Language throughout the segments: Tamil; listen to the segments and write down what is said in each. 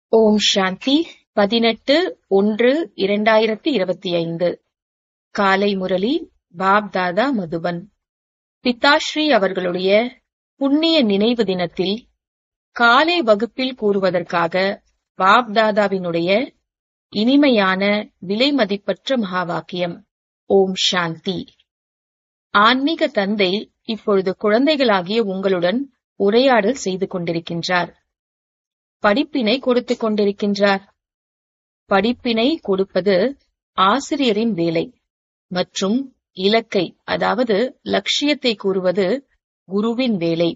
ஓம் சாந்தி பதினெட்டு ஒன்று இரண்டாயிரத்தி இருபத்தி ஐந்து காலை முரளி பாப் தாதா மதுபன் பிதாஸ்ரீ அவர்களுடைய புண்ணிய நினைவு தினத்தில் காலை வகுப்பில் கூறுவதற்காக பாப் தாதாவினுடைய இனிமையான விலைமதிப்பற்ற மகாவாக்கியம் ஓம் சாந்தி ஆன்மீக தந்தை இப்பொழுது குழந்தைகளாகிய உங்களுடன் உரையாடல் செய்து கொண்டிருக்கின்றார் படிப்பினை கொடுத்துக் கொண்டிருக்கின்றார் படிப்பினை கொடுப்பது ஆசிரியரின் வேலை மற்றும் இலக்கை அதாவது லட்சியத்தை கூறுவது குருவின் வேலை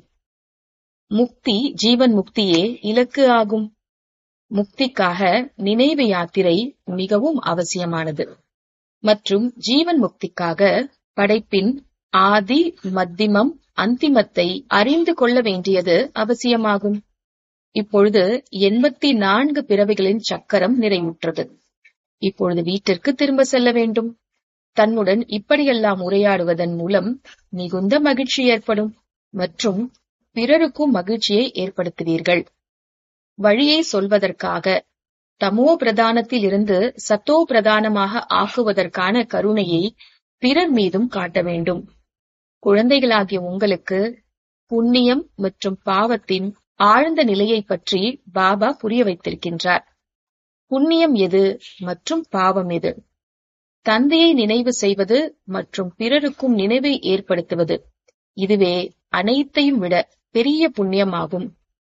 முக்தி ஜீவன் முக்தியே இலக்கு ஆகும் முக்திக்காக நினைவு யாத்திரை மிகவும் அவசியமானது மற்றும் ஜீவன் முக்திக்காக படைப்பின் ஆதி மத்திமம் அந்திமத்தை அறிந்து கொள்ள வேண்டியது அவசியமாகும் இப்பொழுது எண்பத்தி நான்கு பிறவிகளின் சக்கரம் நிறைவுற்றது இப்பொழுது வீட்டிற்கு திரும்ப செல்ல வேண்டும் தன்னுடன் இப்படியெல்லாம் உரையாடுவதன் மூலம் மிகுந்த மகிழ்ச்சி ஏற்படும் மற்றும் பிறருக்கும் மகிழ்ச்சியை ஏற்படுத்துவீர்கள் வழியை சொல்வதற்காக தமோ பிரதானத்தில் இருந்து சத்தோ பிரதானமாக ஆக்குவதற்கான கருணையை பிறர் மீதும் காட்ட வேண்டும் குழந்தைகளாகிய உங்களுக்கு புண்ணியம் மற்றும் பாவத்தின் ஆழ்ந்த நிலையை பற்றி பாபா புரிய வைத்திருக்கின்றார் புண்ணியம் எது மற்றும் பாவம் எது தந்தையை நினைவு செய்வது மற்றும் பிறருக்கும் நினைவை ஏற்படுத்துவது இதுவே அனைத்தையும் விட பெரிய புண்ணியமாகும்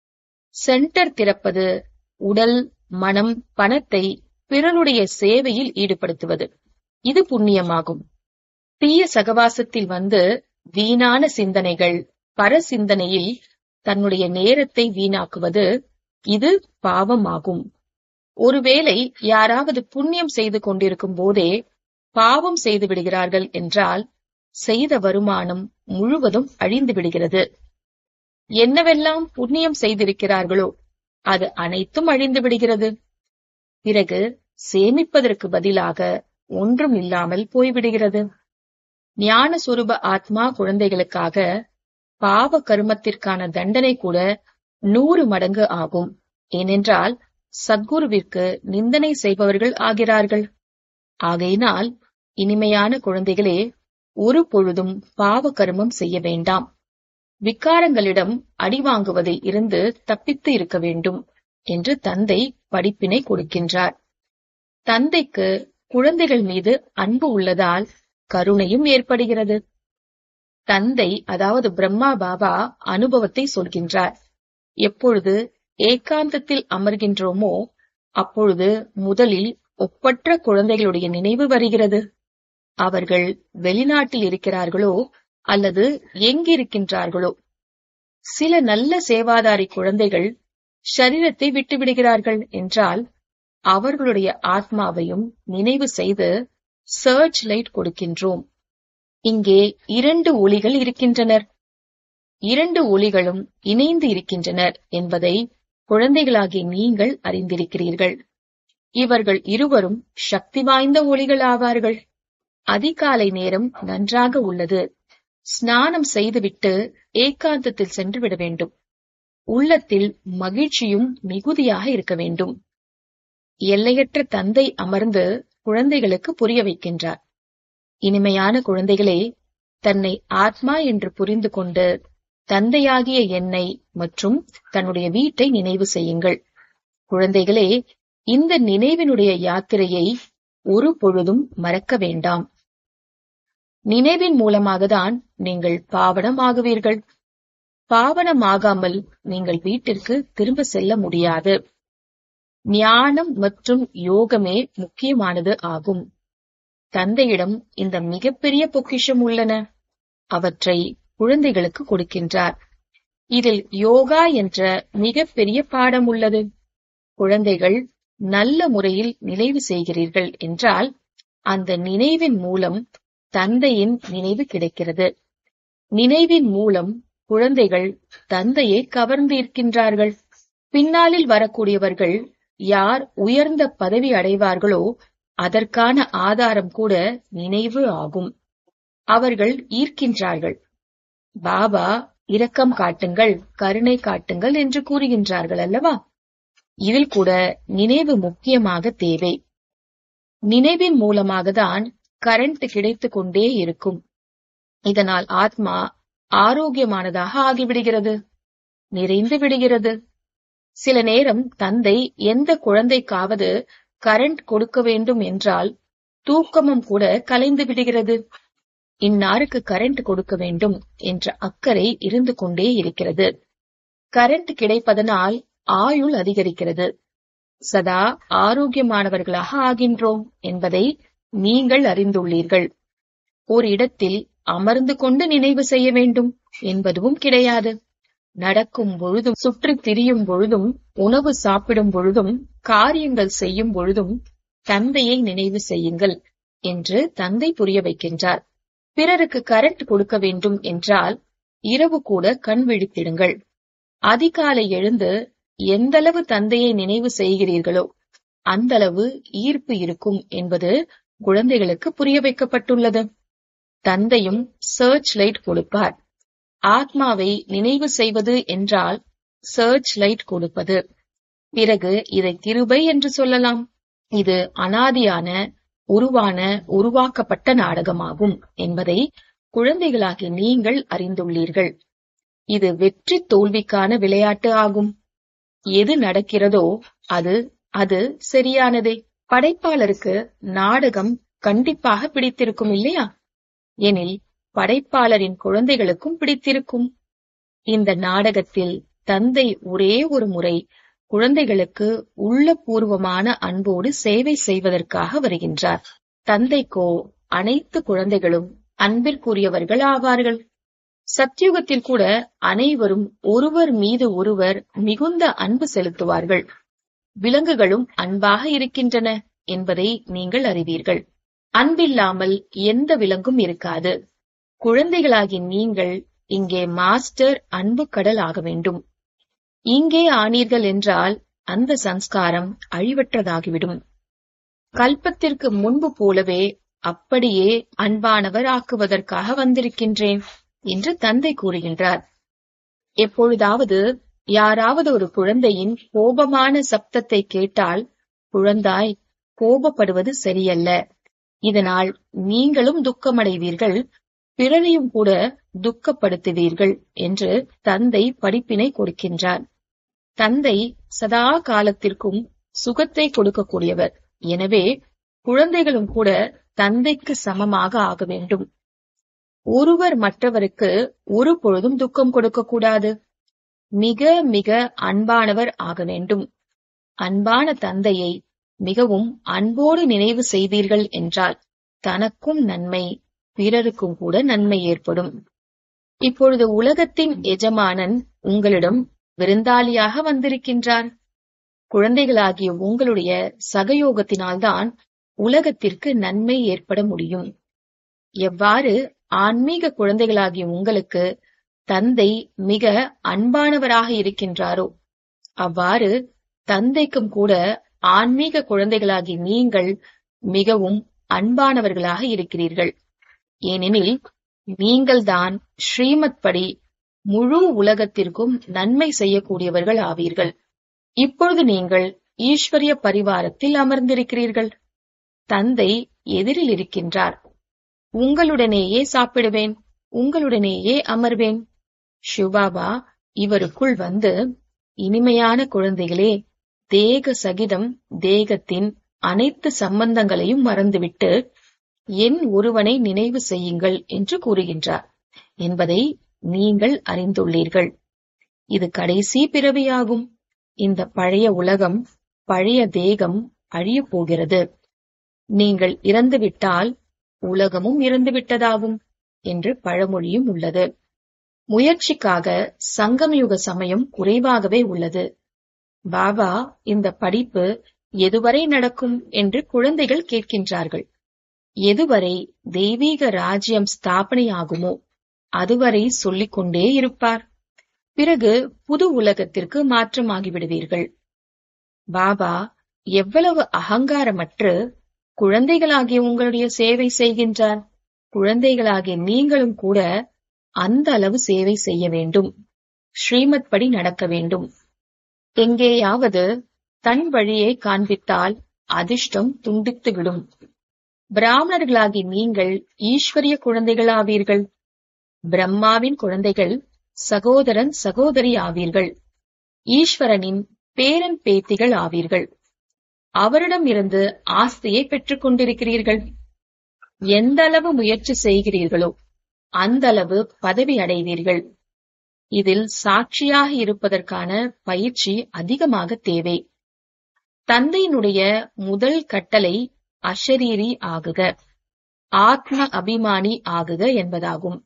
சென்டர் திறப்பது உடல் மனம் பணத்தை பிறருடைய சேவையில் ஈடுபடுத்துவது இது புண்ணியமாகும் தீய சகவாசத்தில் வந்து வீணான சிந்தனைகள் பர சிந்தனையில் தன்னுடைய நேரத்தை வீணாக்குவது இது பாவமாகும் ஒருவேளை யாராவது புண்ணியம் செய்து கொண்டிருக்கும் போதே பாவம் செய்து விடுகிறார்கள் என்றால் செய்த வருமானம் முழுவதும் அழிந்து விடுகிறது என்னவெல்லாம் புண்ணியம் செய்திருக்கிறார்களோ அது அனைத்தும் அழிந்து விடுகிறது பிறகு சேமிப்பதற்கு பதிலாக ஒன்றும் இல்லாமல் போய்விடுகிறது ஞான சுரூப ஆத்மா குழந்தைகளுக்காக பாவ கருமத்திற்கான தண்டனை கூட நூறு மடங்கு ஆகும் ஏனென்றால் சத்குருவிற்கு நிந்தனை செய்பவர்கள் ஆகிறார்கள் ஆகையினால் இனிமையான குழந்தைகளே ஒரு பொழுதும் பாவ கருமம் செய்ய வேண்டாம் விக்காரங்களிடம் அடிவாங்குவதில் இருந்து தப்பித்து இருக்க வேண்டும் என்று தந்தை படிப்பினை கொடுக்கின்றார் தந்தைக்கு குழந்தைகள் மீது அன்பு உள்ளதால் கருணையும் ஏற்படுகிறது தந்தை அதாவது பிரம்மா பாபா அனுபவத்தை சொல்கின்றார் எப்பொழுது ஏகாந்தத்தில் அமர்கின்றோமோ அப்பொழுது முதலில் ஒப்பற்ற குழந்தைகளுடைய நினைவு வருகிறது அவர்கள் வெளிநாட்டில் இருக்கிறார்களோ அல்லது எங்கிருக்கின்றார்களோ சில நல்ல சேவாதாரி குழந்தைகள் சரீரத்தை விட்டு விடுகிறார்கள் என்றால் அவர்களுடைய ஆத்மாவையும் நினைவு செய்து சர்ச் லைட் கொடுக்கின்றோம் இங்கே இரண்டு ஒளிகள் இருக்கின்றனர் இரண்டு ஒளிகளும் இணைந்து இருக்கின்றனர் என்பதை குழந்தைகளாகிய நீங்கள் அறிந்திருக்கிறீர்கள் இவர்கள் இருவரும் சக்தி வாய்ந்த ஒளிகள் ஆவார்கள் அதிகாலை நேரம் நன்றாக உள்ளது ஸ்நானம் செய்துவிட்டு ஏகாந்தத்தில் சென்று விட வேண்டும் உள்ளத்தில் மகிழ்ச்சியும் மிகுதியாக இருக்க வேண்டும் எல்லையற்ற தந்தை அமர்ந்து குழந்தைகளுக்கு புரிய வைக்கின்றார் இனிமையான குழந்தைகளே தன்னை ஆத்மா என்று புரிந்து கொண்டு தந்தையாகிய என்னை மற்றும் தன்னுடைய வீட்டை நினைவு செய்யுங்கள் குழந்தைகளே இந்த நினைவினுடைய யாத்திரையை ஒரு பொழுதும் மறக்க வேண்டாம் நினைவின் மூலமாக தான் நீங்கள் பாவனம் ஆகுவீர்கள் பாவனமாகாமல் நீங்கள் வீட்டிற்கு திரும்ப செல்ல முடியாது ஞானம் மற்றும் யோகமே முக்கியமானது ஆகும் தந்தையிடம் இந்த மிகப்பெரிய பொக்கிஷம் உள்ளன அவற்றை குழந்தைகளுக்கு கொடுக்கின்றார் இதில் யோகா என்ற மிகப்பெரிய பாடம் உள்ளது குழந்தைகள் நல்ல முறையில் நினைவு செய்கிறீர்கள் என்றால் அந்த நினைவின் மூலம் தந்தையின் நினைவு கிடைக்கிறது நினைவின் மூலம் குழந்தைகள் தந்தையை கவர்ந்து இருக்கின்றார்கள் பின்னாளில் வரக்கூடியவர்கள் யார் உயர்ந்த பதவி அடைவார்களோ அதற்கான ஆதாரம் கூட நினைவு ஆகும் அவர்கள் ஈர்க்கின்றார்கள் பாபா இரக்கம் காட்டுங்கள் கருணை காட்டுங்கள் என்று கூறுகின்றார்கள் அல்லவா இதில் கூட நினைவு முக்கியமாக தேவை நினைவின் மூலமாக தான் கரண்ட் கிடைத்துக் கொண்டே இருக்கும் இதனால் ஆத்மா ஆரோக்கியமானதாக ஆகிவிடுகிறது நிறைந்து விடுகிறது சில நேரம் தந்தை எந்த குழந்தைக்காவது கரண்ட் கொடுக்க வேண்டும் என்றால் தூக்கமும் கூட கலைந்து விடுகிறது இன்னாருக்கு கரண்ட் கொடுக்க வேண்டும் என்ற அக்கறை இருந்து கொண்டே இருக்கிறது கரண்ட் கிடைப்பதனால் ஆயுள் அதிகரிக்கிறது சதா ஆரோக்கியமானவர்களாக ஆகின்றோம் என்பதை நீங்கள் அறிந்துள்ளீர்கள் ஒரு இடத்தில் அமர்ந்து கொண்டு நினைவு செய்ய வேண்டும் என்பதுவும் கிடையாது நடக்கும் பொழுதும் சுற்றித் திரியும் பொழுதும் உணவு சாப்பிடும் பொழுதும் காரியங்கள் செய்யும் பொழுதும் தந்தையை நினைவு செய்யுங்கள் என்று தந்தை புரிய வைக்கின்றார் பிறருக்கு கரண்ட் கொடுக்க வேண்டும் என்றால் இரவு கூட கண் விழித்திடுங்கள் அதிகாலை எழுந்து எந்தளவு தந்தையை நினைவு செய்கிறீர்களோ அந்தளவு ஈர்ப்பு இருக்கும் என்பது குழந்தைகளுக்கு புரிய வைக்கப்பட்டுள்ளது தந்தையும் சர்ச் லைட் கொடுப்பார் ஆத்மாவை நினைவு செய்வது என்றால் சர்ச் லைட் கொடுப்பது பிறகு இதை கிருபை என்று சொல்லலாம் இது அனாதியான உருவான உருவாக்கப்பட்ட நாடகமாகும் என்பதை குழந்தைகளாகி நீங்கள் அறிந்துள்ளீர்கள் இது வெற்றி தோல்விக்கான விளையாட்டு ஆகும் எது நடக்கிறதோ அது அது சரியானதே படைப்பாளருக்கு நாடகம் கண்டிப்பாக பிடித்திருக்கும் இல்லையா எனில் படைப்பாளரின் குழந்தைகளுக்கும் பிடித்திருக்கும் இந்த நாடகத்தில் தந்தை ஒரே ஒரு முறை குழந்தைகளுக்கு உள்ளபூர்வமான அன்போடு சேவை செய்வதற்காக வருகின்றார் தந்தைக்கோ அனைத்து குழந்தைகளும் அன்பிற்குரியவர்கள் ஆவார்கள் சத்யுகத்தில் கூட அனைவரும் ஒருவர் மீது ஒருவர் மிகுந்த அன்பு செலுத்துவார்கள் விலங்குகளும் அன்பாக இருக்கின்றன என்பதை நீங்கள் அறிவீர்கள் அன்பில்லாமல் எந்த விலங்கும் இருக்காது குழந்தைகளாகி நீங்கள் இங்கே மாஸ்டர் அன்பு கடல் ஆக வேண்டும் இங்கே ஆனீர்கள் என்றால் அந்த சம்ஸ்காரம் அழிவற்றதாகிவிடும் கல்பத்திற்கு முன்பு போலவே அப்படியே அன்பானவர் ஆக்குவதற்காக வந்திருக்கின்றேன் என்று தந்தை கூறுகின்றார் எப்பொழுதாவது யாராவது ஒரு குழந்தையின் கோபமான சப்தத்தை கேட்டால் குழந்தாய் கோபப்படுவது சரியல்ல இதனால் நீங்களும் துக்கமடைவீர்கள் பிறரையும் கூட துக்கப்படுத்துவீர்கள் என்று தந்தை படிப்பினை கொடுக்கின்றார் தந்தை சதா காலத்திற்கும் சுகத்தை கொடுக்கக்கூடியவர் எனவே குழந்தைகளும் கூட தந்தைக்கு சமமாக ஆக வேண்டும் ஒருவர் மற்றவருக்கு ஒரு பொழுதும் துக்கம் கொடுக்கக்கூடாது மிக மிக அன்பானவர் ஆக வேண்டும் அன்பான தந்தையை மிகவும் அன்போடு நினைவு செய்தீர்கள் என்றால் தனக்கும் நன்மை பிறருக்கும் கூட நன்மை ஏற்படும் இப்பொழுது உலகத்தின் எஜமானன் உங்களிடம் விருந்தாளியாக வந்திருக்கின்றார் குழந்தைகளாகிய உங்களுடைய சகயோகத்தினால்தான் உலகத்திற்கு நன்மை ஏற்பட முடியும் எவ்வாறு ஆன்மீக குழந்தைகளாகிய உங்களுக்கு தந்தை மிக அன்பானவராக இருக்கின்றாரோ அவ்வாறு தந்தைக்கும் கூட ஆன்மீக குழந்தைகளாகி நீங்கள் மிகவும் அன்பானவர்களாக இருக்கிறீர்கள் ஏனெனில் நீங்கள்தான் ஸ்ரீமத் படி முழு உலகத்திற்கும் நன்மை செய்யக்கூடியவர்கள் ஆவீர்கள் இப்பொழுது நீங்கள் ஈஸ்வரிய பரிவாரத்தில் அமர்ந்திருக்கிறீர்கள் தந்தை எதிரில் இருக்கின்றார் உங்களுடனேயே சாப்பிடுவேன் உங்களுடனேயே அமர்வேன் சிவபாபா இவருக்குள் வந்து இனிமையான குழந்தைகளே தேக சகிதம் தேகத்தின் அனைத்து சம்பந்தங்களையும் மறந்துவிட்டு என் ஒருவனை நினைவு செய்யுங்கள் என்று கூறுகின்றார் என்பதை நீங்கள் அறிந்துள்ளீர்கள் இது கடைசி பிறவியாகும் இந்த பழைய உலகம் பழைய தேகம் அழியப் போகிறது நீங்கள் இறந்துவிட்டால் உலகமும் இறந்துவிட்டதாகும் என்று பழமொழியும் உள்ளது முயற்சிக்காக சங்கமயுக சமயம் குறைவாகவே உள்ளது பாபா இந்த படிப்பு எதுவரை நடக்கும் என்று குழந்தைகள் கேட்கின்றார்கள் எதுவரை தெய்வீக ராஜ்யம் ஸ்தாபனையாகுமோ அதுவரை சொல்லிக் கொண்டே இருப்பார் பிறகு புது உலகத்திற்கு மாற்றமாகிவிடுவீர்கள் பாபா எவ்வளவு அகங்காரமற்று குழந்தைகளாகிய உங்களுடைய சேவை செய்கின்றார் குழந்தைகளாகிய நீங்களும் கூட அந்த அளவு சேவை செய்ய வேண்டும் ஸ்ரீமத் படி நடக்க வேண்டும் எங்கேயாவது தன் வழியை காண்பித்தால் அதிர்ஷ்டம் துண்டித்துவிடும் பிராமணர்களாகி நீங்கள் ஈஸ்வரிய குழந்தைகளாவீர்கள் பிரம்மாவின் குழந்தைகள் சகோதரன் சகோதரி ஆவீர்கள் ஈஸ்வரனின் பேரன் பேத்திகள் ஆவீர்கள் அவரிடம் இருந்து ஆஸ்தியை பெற்றுக் கொண்டிருக்கிறீர்கள் எந்த அளவு முயற்சி செய்கிறீர்களோ அந்த அளவு பதவி அடைவீர்கள் இதில் சாட்சியாக இருப்பதற்கான பயிற்சி அதிகமாக தேவை தந்தையினுடைய முதல் கட்டளை அஷரீரி ஆகுக ஆத்ம அபிமானி ஆகுக என்பதாகும்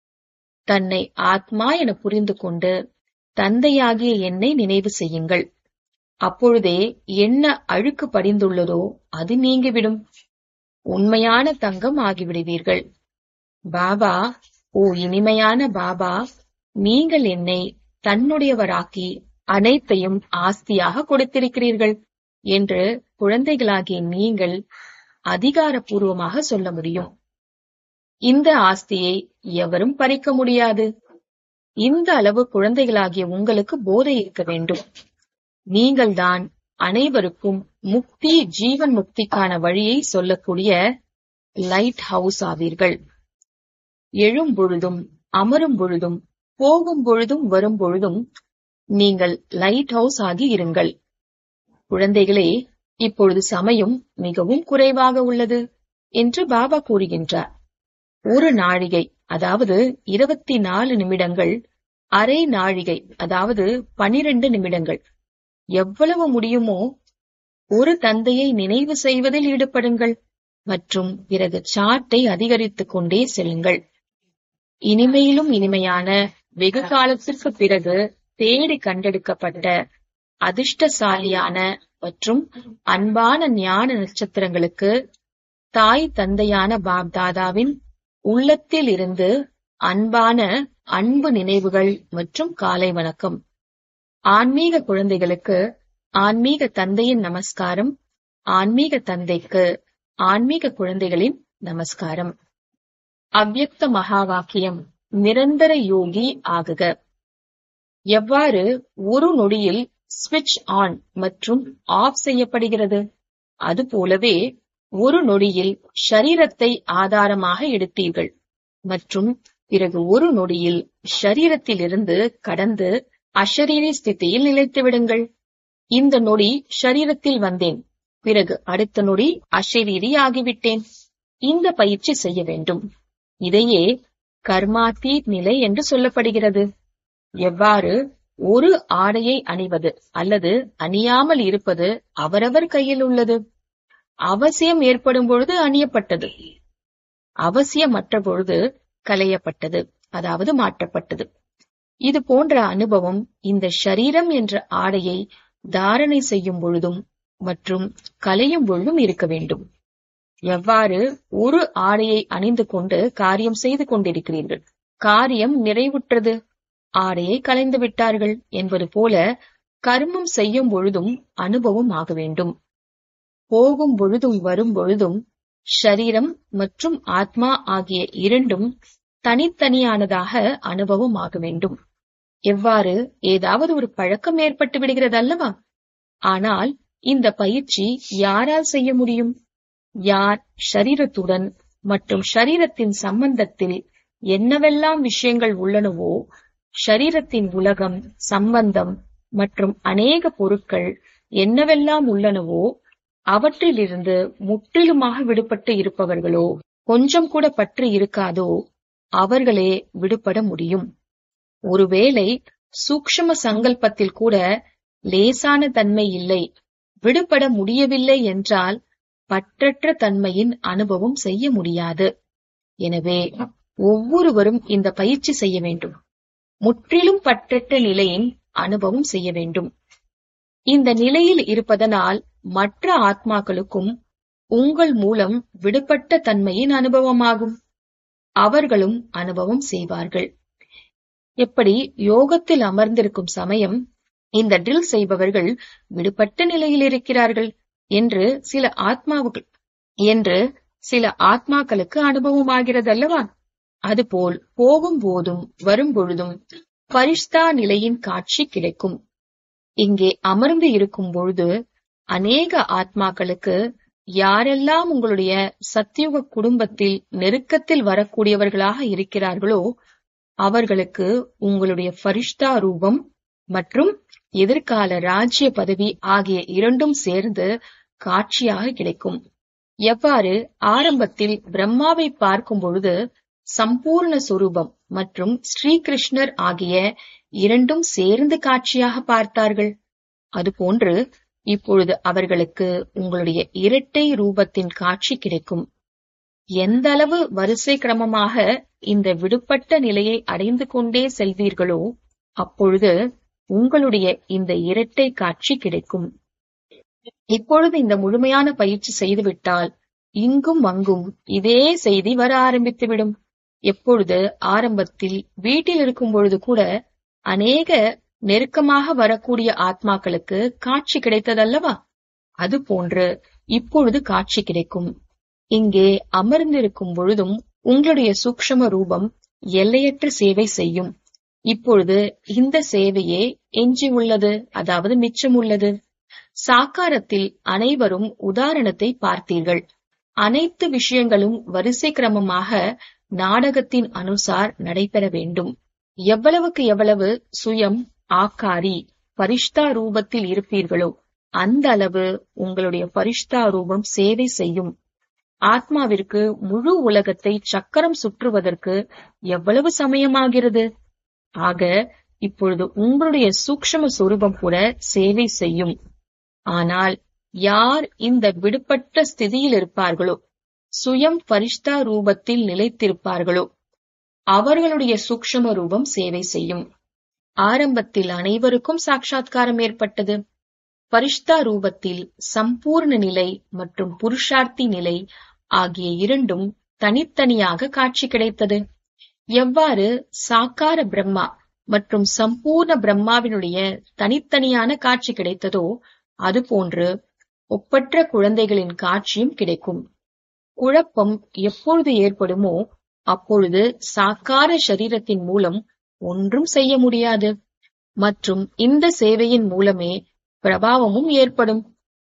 தன்னை ஆத்மா என புரிந்து கொண்டு தந்தையாகிய என்னை நினைவு செய்யுங்கள் அப்பொழுதே என்ன அழுக்கு படிந்துள்ளதோ அது நீங்கிவிடும் உண்மையான தங்கம் ஆகிவிடுவீர்கள் பாபா ஓ இனிமையான பாபா நீங்கள் என்னை தன்னுடையவராக்கி அனைத்தையும் ஆஸ்தியாக கொடுத்திருக்கிறீர்கள் என்று குழந்தைகளாகிய நீங்கள் அதிகாரப்பூர்வமாக சொல்ல முடியும் இந்த ஆஸ்தியை எவரும் பறிக்க முடியாது இந்த அளவு குழந்தைகளாகிய உங்களுக்கு போதை இருக்க வேண்டும் நீங்கள்தான் அனைவருக்கும் முக்தி ஜீவன் முக்திக்கான வழியை சொல்லக்கூடிய லைட் ஹவுஸ் ஆவீர்கள் எழும் பொழுதும் அமரும் பொழுதும் போகும் பொழுதும் வரும் பொழுதும் நீங்கள் லைட் ஹவுஸ் ஆகி இருங்கள் குழந்தைகளே இப்பொழுது சமயம் மிகவும் குறைவாக உள்ளது என்று பாபா கூறுகின்றார் ஒரு நாழிகை அதாவது இருபத்தி நாலு நிமிடங்கள் அரை நாழிகை அதாவது பனிரெண்டு நிமிடங்கள் எவ்வளவு முடியுமோ ஒரு தந்தையை நினைவு செய்வதில் ஈடுபடுங்கள் மற்றும் பிறகு சாட்டை அதிகரித்துக் கொண்டே செல்லுங்கள் இனிமையிலும் இனிமையான வெகு காலத்திற்கு பிறகு தேடி கண்டெடுக்கப்பட்ட அதிர்ஷ்டசாலியான மற்றும் அன்பான ஞான நட்சத்திரங்களுக்கு தாய் தந்தையான பாப்தாதாவின் உள்ளத்தில் இருந்து அன்பான அன்பு நினைவுகள் மற்றும் காலை வணக்கம் ஆன்மீக குழந்தைகளுக்கு ஆன்மீக தந்தையின் நமஸ்காரம் ஆன்மீக தந்தைக்கு ஆன்மீக குழந்தைகளின் நமஸ்காரம் அவ்யக்த மகா வாக்கியம் நிரந்தர யோகி ஆகுக எவ்வாறு ஒரு நொடியில் ஸ்விட்ச் ஆன் மற்றும் ஆஃப் செய்யப்படுகிறது அதுபோலவே ஒரு நொடியில் ஷரீரத்தை ஆதாரமாக எடுத்தீர்கள் மற்றும் பிறகு ஒரு நொடியில் ஷரீரத்திலிருந்து கடந்து அஷரீரி ஸ்திதியில் நிலைத்து விடுங்கள் இந்த நொடி ஷரீரத்தில் வந்தேன் பிறகு அடுத்த நொடி அஷரீரி ஆகிவிட்டேன் இந்த பயிற்சி செய்ய வேண்டும் இதையே கர்மாத்தீத் நிலை என்று சொல்லப்படுகிறது எவ்வாறு ஒரு ஆடையை அணிவது அல்லது அணியாமல் இருப்பது அவரவர் கையில் உள்ளது அவசியம் ஏற்படும் பொழுது அணியப்பட்டது அவசியமற்ற பொழுது களையப்பட்டது அதாவது மாற்றப்பட்டது இது போன்ற அனுபவம் இந்த ஷரீரம் என்ற ஆடையை தாரணை செய்யும் பொழுதும் மற்றும் கலையும் பொழுதும் இருக்க வேண்டும் எவ்வாறு ஒரு ஆடையை அணிந்து கொண்டு காரியம் செய்து கொண்டிருக்கிறீர்கள் காரியம் நிறைவுற்றது ஆடையை கலைந்து விட்டார்கள் என்பது போல கர்மம் செய்யும் பொழுதும் அனுபவம் ஆக வேண்டும் போகும் பொழுதும் வரும் பொழுதும் ஷரீரம் மற்றும் ஆத்மா ஆகிய இரண்டும் தனித்தனியானதாக அனுபவம் ஆக வேண்டும் எவ்வாறு ஏதாவது ஒரு பழக்கம் ஏற்பட்டு விடுகிறது அல்லவா ஆனால் இந்த பயிற்சி யாரால் செய்ய முடியும் யார் ஷரீரத்துடன் மற்றும் ஷரீரத்தின் சம்பந்தத்தில் என்னவெல்லாம் விஷயங்கள் உள்ளனவோ ஷரீரத்தின் உலகம் சம்பந்தம் மற்றும் அநேக பொருட்கள் என்னவெல்லாம் உள்ளனவோ அவற்றிலிருந்து முற்றிலுமாக விடுபட்டு இருப்பவர்களோ கொஞ்சம் கூட பற்று இருக்காதோ அவர்களே விடுபட முடியும் ஒருவேளை சூக்ஷ்ம சங்கல்பத்தில் கூட லேசான தன்மை இல்லை விடுபட முடியவில்லை என்றால் பற்றற்ற தன்மையின் அனுபவம் செய்ய முடியாது எனவே ஒவ்வொருவரும் இந்த பயிற்சி செய்ய வேண்டும் முற்றிலும் பற்றற்ற நிலையின் அனுபவம் செய்ய வேண்டும் இந்த நிலையில் இருப்பதனால் மற்ற ஆத்மாக்களுக்கும் உங்கள் மூலம் விடுபட்ட தன்மையின் அனுபவமாகும் அவர்களும் அனுபவம் செய்வார்கள் எப்படி யோகத்தில் அமர்ந்திருக்கும் சமயம் இந்த ட்ரில் செய்பவர்கள் விடுபட்ட நிலையில் இருக்கிறார்கள் என்று சில ஆத்மாவுகள் என்று சில ஆத்மாக்களுக்கு அனுபவமாகிறது அல்லவா அதுபோல் போகும் போதும் வரும் பொழுதும் பரிஷ்தா நிலையின் காட்சி கிடைக்கும் இங்கே அமர்ந்து இருக்கும் பொழுது அநேக ஆத்மாக்களுக்கு யாரெல்லாம் உங்களுடைய சத்தியுக குடும்பத்தில் நெருக்கத்தில் வரக்கூடியவர்களாக இருக்கிறார்களோ அவர்களுக்கு உங்களுடைய ஃபரிஷ்தா ரூபம் மற்றும் எதிர்கால ராஜ்ய பதவி ஆகிய இரண்டும் சேர்ந்து காட்சியாக கிடைக்கும் எவ்வாறு ஆரம்பத்தில் பிரம்மாவை பார்க்கும் பொழுது சம்பூர்ண சுரூபம் மற்றும் ஸ்ரீகிருஷ்ணர் ஆகிய இரண்டும் சேர்ந்து காட்சியாக பார்த்தார்கள் அதுபோன்று இப்பொழுது அவர்களுக்கு உங்களுடைய இரட்டை ரூபத்தின் காட்சி கிடைக்கும் எந்த அளவு வரிசை கிரமமாக இந்த விடுபட்ட நிலையை அடைந்து கொண்டே செல்வீர்களோ அப்பொழுது உங்களுடைய இந்த இரட்டை காட்சி கிடைக்கும் இப்பொழுது இந்த முழுமையான பயிற்சி செய்துவிட்டால் இங்கும் அங்கும் இதே செய்தி வர ஆரம்பித்துவிடும் எப்பொழுது ஆரம்பத்தில் வீட்டில் இருக்கும் பொழுது கூட அநேக நெருக்கமாக வரக்கூடிய ஆத்மாக்களுக்கு காட்சி கிடைத்ததல்லவா அது போன்று இப்பொழுது காட்சி கிடைக்கும் இங்கே அமர்ந்திருக்கும் பொழுதும் உங்களுடைய சூக்ஷம ரூபம் எல்லையற்ற சேவை செய்யும் இப்பொழுது இந்த சேவையே எஞ்சி உள்ளது அதாவது மிச்சம் உள்ளது சாக்காரத்தில் அனைவரும் உதாரணத்தை பார்த்தீர்கள் அனைத்து விஷயங்களும் வரிசை கிரமமாக நாடகத்தின் அனுசார் நடைபெற வேண்டும் எவ்வளவுக்கு எவ்வளவு சுயம் ஆக்காரி பரிஷ்தா ரூபத்தில் இருப்பீர்களோ அந்த அளவு உங்களுடைய பரிஷ்தா ரூபம் சேவை செய்யும் ஆத்மாவிற்கு முழு உலகத்தை சக்கரம் சுற்றுவதற்கு எவ்வளவு சமயமாகிறது ஆக இப்பொழுது உங்களுடைய சூக்ஷ்ம சொரூபம் கூட சேவை செய்யும் ஆனால் யார் இந்த விடுபட்ட ஸ்திதியில் இருப்பார்களோ சுயம் பரிஷ்தா ரூபத்தில் நிலைத்திருப்பார்களோ அவர்களுடைய சூக்ஷ்ம ரூபம் சேவை செய்யும் ஆரம்பத்தில் அனைவருக்கும் சாட்சாத்காரம் ஏற்பட்டது பரிஷ்தா ரூபத்தில் சம்பூர்ண நிலை மற்றும் புருஷார்த்தி நிலை ஆகிய இரண்டும் தனித்தனியாக காட்சி கிடைத்தது எவ்வாறு சாக்கார பிரம்மா மற்றும் சம்பூர்ண பிரம்மாவினுடைய தனித்தனியான காட்சி கிடைத்ததோ அதுபோன்று ஒப்பற்ற குழந்தைகளின் காட்சியும் கிடைக்கும் குழப்பம் எப்பொழுது ஏற்படுமோ அப்பொழுது சாக்கார சரீரத்தின் மூலம் ஒன்றும் செய்ய முடியாது மற்றும் இந்த சேவையின் மூலமே பிரபாவமும் ஏற்படும்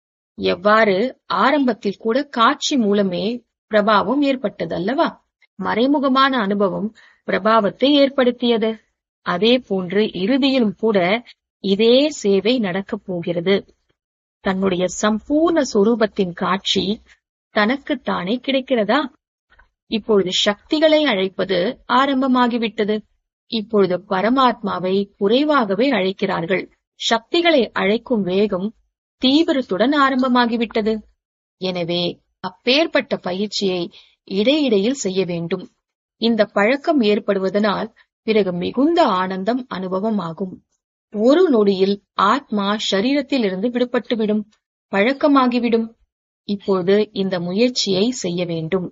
எவ்வாறு ஆரம்பத்தில் கூட காட்சி மூலமே பிரபாவம் ஏற்பட்டதல்லவா மறைமுகமான அனுபவம் பிரபாவத்தை ஏற்படுத்தியது அதே போன்று இறுதியிலும் கூட இதே சேவை நடக்கப் போகிறது தன்னுடைய சம்பூர்ண சொரூபத்தின் காட்சி தனக்குத்தானே கிடைக்கிறதா இப்பொழுது சக்திகளை அழைப்பது ஆரம்பமாகிவிட்டது இப்பொழுது பரமாத்மாவை குறைவாகவே அழைக்கிறார்கள் சக்திகளை அழைக்கும் வேகம் தீவிரத்துடன் ஆரம்பமாகிவிட்டது எனவே அப்பேற்பட்ட பயிற்சியை இடையிடையில் செய்ய வேண்டும் இந்த பழக்கம் ஏற்படுவதனால் பிறகு மிகுந்த ஆனந்தம் அனுபவமாகும் ஒரு நொடியில் ஆத்மா சரீரத்தில் இருந்து விடுபட்டுவிடும் பழக்கமாகிவிடும் இப்போது இந்த முயற்சியை செய்ய வேண்டும்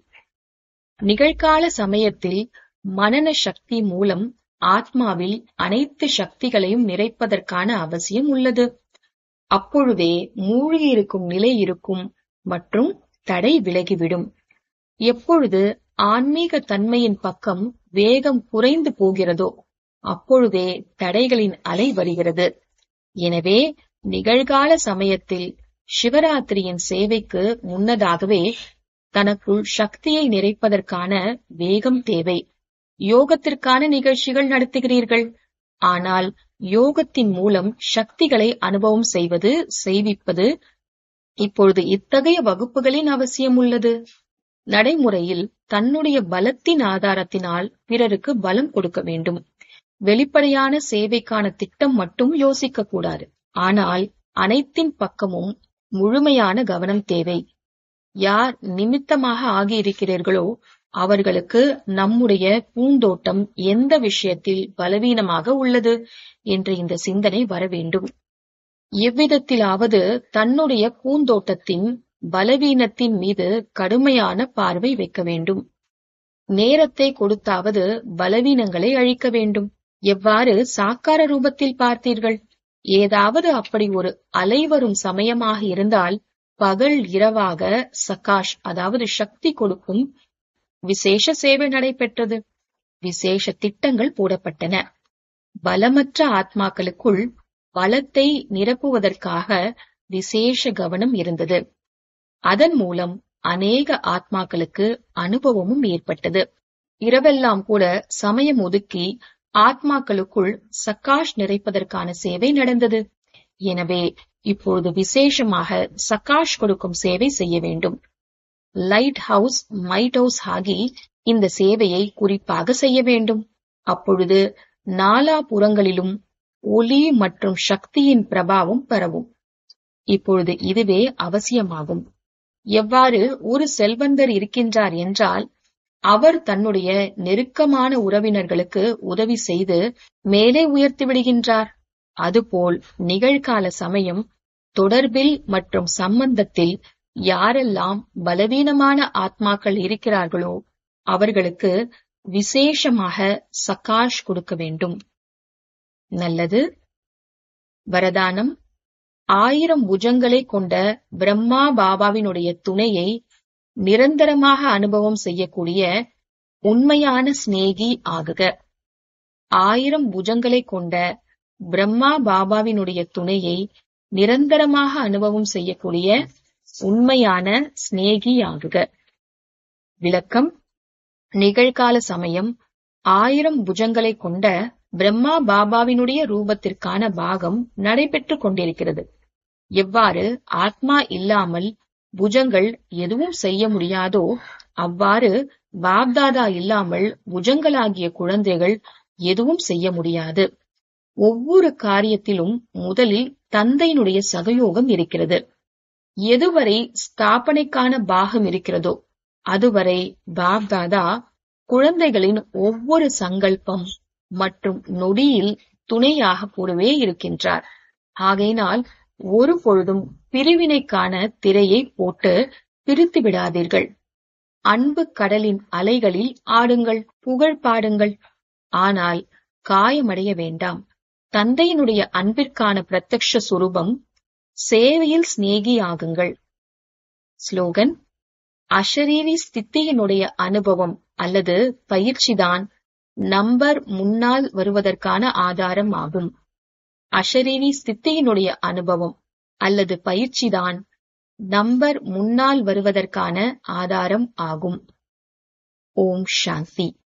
நிகழ்கால சமயத்தில் மனன சக்தி மூலம் ஆத்மாவில் அனைத்து சக்திகளையும் நிறைப்பதற்கான அவசியம் உள்ளது அப்பொழுதே மூழ்கியிருக்கும் நிலை இருக்கும் மற்றும் தடை விலகிவிடும் எப்பொழுது ஆன்மீக தன்மையின் பக்கம் வேகம் குறைந்து போகிறதோ அப்பொழுதே தடைகளின் அலை வருகிறது எனவே நிகழ்கால சமயத்தில் சிவராத்திரியின் சேவைக்கு முன்னதாகவே தனக்குள் சக்தியை நிறைப்பதற்கான வேகம் தேவை யோகத்திற்கான நிகழ்ச்சிகள் நடத்துகிறீர்கள் ஆனால் யோகத்தின் மூலம் சக்திகளை அனுபவம் செய்வது செய்விப்பது இப்பொழுது இத்தகைய வகுப்புகளின் அவசியம் உள்ளது நடைமுறையில் தன்னுடைய பலத்தின் ஆதாரத்தினால் பிறருக்கு பலம் கொடுக்க வேண்டும் வெளிப்படையான சேவைக்கான திட்டம் மட்டும் யோசிக்க கூடாது ஆனால் அனைத்தின் பக்கமும் முழுமையான கவனம் தேவை யார் நிமித்தமாக ஆகியிருக்கிறீர்களோ அவர்களுக்கு நம்முடைய பூந்தோட்டம் எந்த விஷயத்தில் பலவீனமாக உள்ளது என்ற இந்த சிந்தனை வர வேண்டும் எவ்விதத்திலாவது தன்னுடைய பூந்தோட்டத்தின் பலவீனத்தின் மீது கடுமையான பார்வை வைக்க வேண்டும் நேரத்தை கொடுத்தாவது பலவீனங்களை அழிக்க வேண்டும் எவ்வாறு சாக்கார ரூபத்தில் பார்த்தீர்கள் ஏதாவது அப்படி ஒரு அலை வரும் சமயமாக இருந்தால் பகல் இரவாக சகாஷ் அதாவது சக்தி கொடுக்கும் விசேஷ சேவை நடைபெற்றது விசேஷ திட்டங்கள் போடப்பட்டன பலமற்ற ஆத்மாக்களுக்குள் வளத்தை நிரப்புவதற்காக விசேஷ கவனம் இருந்தது அதன் மூலம் அநேக ஆத்மாக்களுக்கு அனுபவமும் ஏற்பட்டது இரவெல்லாம் கூட சமயம் ஒதுக்கி ஆத்மாக்களுக்குள் சக்காஷ் நிறைப்பதற்கான சேவை நடந்தது எனவே இப்பொழுது விசேஷமாக சக்காஷ் கொடுக்கும் சேவை செய்ய வேண்டும் லைட் ஹவுஸ் மைட் ஹவுஸ் ஆகி இந்த சேவையை குறிப்பாக செய்ய வேண்டும் அப்பொழுது நாலா புறங்களிலும் ஒளி மற்றும் சக்தியின் பிரபாவம் பரவும் இப்பொழுது இதுவே அவசியமாகும் எவ்வாறு ஒரு செல்வந்தர் இருக்கின்றார் என்றால் அவர் தன்னுடைய நெருக்கமான உறவினர்களுக்கு உதவி செய்து மேலே உயர்த்தி விடுகின்றார் அதுபோல் நிகழ்கால சமயம் தொடர்பில் மற்றும் சம்பந்தத்தில் யாரெல்லாம் பலவீனமான ஆத்மாக்கள் இருக்கிறார்களோ அவர்களுக்கு விசேஷமாக சகாஷ் கொடுக்க வேண்டும் நல்லது வரதானம் ஆயிரம் புஜங்களை கொண்ட பிரம்மா பாபாவினுடைய துணையை நிரந்தரமாக அனுபவம் செய்யக்கூடிய உண்மையான சிநேகி ஆகுக ஆயிரம் புஜங்களை கொண்ட பிரம்மா பாபாவினுடைய துணையை நிரந்தரமாக அனுபவம் செய்யக்கூடிய உண்மையான சிநேகி ஆகுக விளக்கம் நிகழ்கால சமயம் ஆயிரம் புஜங்களை கொண்ட பிரம்மா பாபாவினுடைய ரூபத்திற்கான பாகம் நடைபெற்றுக் கொண்டிருக்கிறது எவ்வாறு ஆத்மா இல்லாமல் புஜங்கள் எதுவும் செய்ய முடியாதோ அவ்வாறு பாப்தாதா இல்லாமல் புஜங்களாகிய குழந்தைகள் எதுவும் செய்ய முடியாது ஒவ்வொரு காரியத்திலும் முதலில் தந்தையினுடைய சகயோகம் இருக்கிறது எதுவரை ஸ்தாபனைக்கான பாகம் இருக்கிறதோ அதுவரை பாப்தாதா குழந்தைகளின் ஒவ்வொரு சங்கல்பம் மற்றும் நொடியில் துணையாக கூடவே இருக்கின்றார் ஆகையினால் ஒரு பொழுதும் பிரிவினைக்கான திரையை போட்டு பிரித்து விடாதீர்கள் அன்பு கடலின் அலைகளில் ஆடுங்கள் புகழ் பாடுங்கள் ஆனால் காயமடைய வேண்டாம் தந்தையினுடைய அன்பிற்கான பிரத்யக்ஷ சுரூபம் சேவையில் சிநேகி ஆகுங்கள் ஸ்லோகன் அஷரீரி ஸ்தித்தியினுடைய அனுபவம் அல்லது பயிற்சிதான் நம்பர் முன்னால் வருவதற்கான ஆதாரம் ஆகும் அஷரீரி ஸ்தித்தியினுடைய அனுபவம் அல்லது பயிற்சிதான் நம்பர் முன்னால் வருவதற்கான ஆதாரம் ஆகும் ஓம் சாந்தி